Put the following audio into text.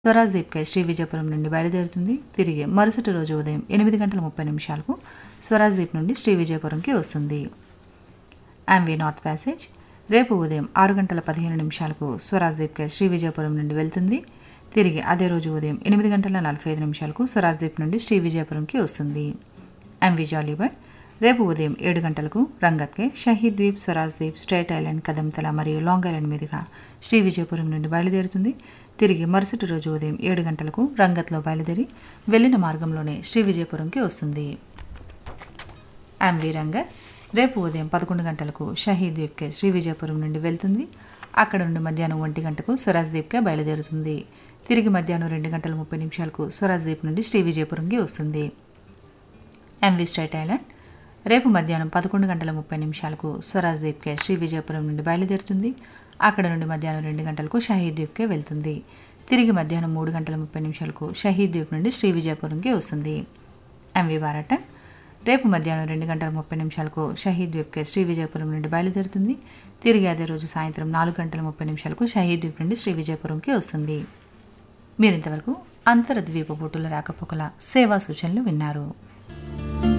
స్వరాజ్ దీప్కై శ్రీ విజయపురం నుండి బయలుదేరుతుంది తిరిగి మరుసటి రోజు ఉదయం ఎనిమిది గంటల ముప్పై నిమిషాలకు స్వరాజ్ దీప్ నుండి శ్రీ విజయపురంకి వస్తుంది ఆంవీ నార్త్ ప్యాసేజ్ రేపు ఉదయం ఆరు గంటల పదిహేను నిమిషాలకు స్వరాజ్ దీప్కై శ్రీ విజయపురం నుండి వెళ్తుంది తిరిగి అదే రోజు ఉదయం ఎనిమిది గంటల నలభై ఐదు నిమిషాలకు స్వరాజ్ దీప్ నుండి శ్రీ విజయపురంకి వస్తుంది ఎంవి జాలీబాయ్ రేపు ఉదయం ఏడు గంటలకు రంగత్కే షహీద్ ద్వీప్ స్వరాజ్ ద్వీప్ స్ట్రైట్ ఐలాండ్ కదంతల మరియు లాంగ్ ఐలాండ్ మీదుగా శ్రీ విజయపురం నుండి బయలుదేరుతుంది తిరిగి మరుసటి రోజు ఉదయం ఏడు గంటలకు రంగత్లో బయలుదేరి వెళ్ళిన మార్గంలోనే శ్రీ విజయపురంకి వస్తుంది ఎంవి రంగత్ రేపు ఉదయం పదకొండు గంటలకు షహీద్ ద్వీప్కే శ్రీ విజయపురం నుండి వెళ్తుంది అక్కడ నుండి మధ్యాహ్నం ఒంటి గంటకు స్వరాజ్ ద్వీప్కే బయలుదేరుతుంది తిరిగి మధ్యాహ్నం రెండు గంటల ముప్పై నిమిషాలకు స్వరాజ్ ద్వీప్ నుండి శ్రీ విజయపురంకి వస్తుంది ఎంవి స్ట్రైట్ ఐలాండ్ రేపు మధ్యాహ్నం పదకొండు గంటల ముప్పై నిమిషాలకు స్వరాజ్ ద్వీప్కే శ్రీ విజయపురం నుండి బయలుదేరుతుంది అక్కడ నుండి మధ్యాహ్నం రెండు గంటలకు షహీద్ ద్వీప్కే వెళ్తుంది తిరిగి మధ్యాహ్నం మూడు గంటల ముప్పై నిమిషాలకు షహీద్ ద్వీప్ నుండి శ్రీ విజయపురంకి వస్తుంది ఎంవి బారటన్ రేపు మధ్యాహ్నం రెండు గంటల ముప్పై నిమిషాలకు షహీద్ ద్వీప్కే శ్రీ విజయపురం నుండి బయలుదేరుతుంది తిరిగి అదే రోజు సాయంత్రం నాలుగు గంటల ముప్పై నిమిషాలకు షహీద్ ద్వీప్ నుండి శ్రీ విజయపురంకి వస్తుంది మీరింతవరకు అంతర్ద్వీప బోటుల రాకపోకల సేవా సూచనలు విన్నారు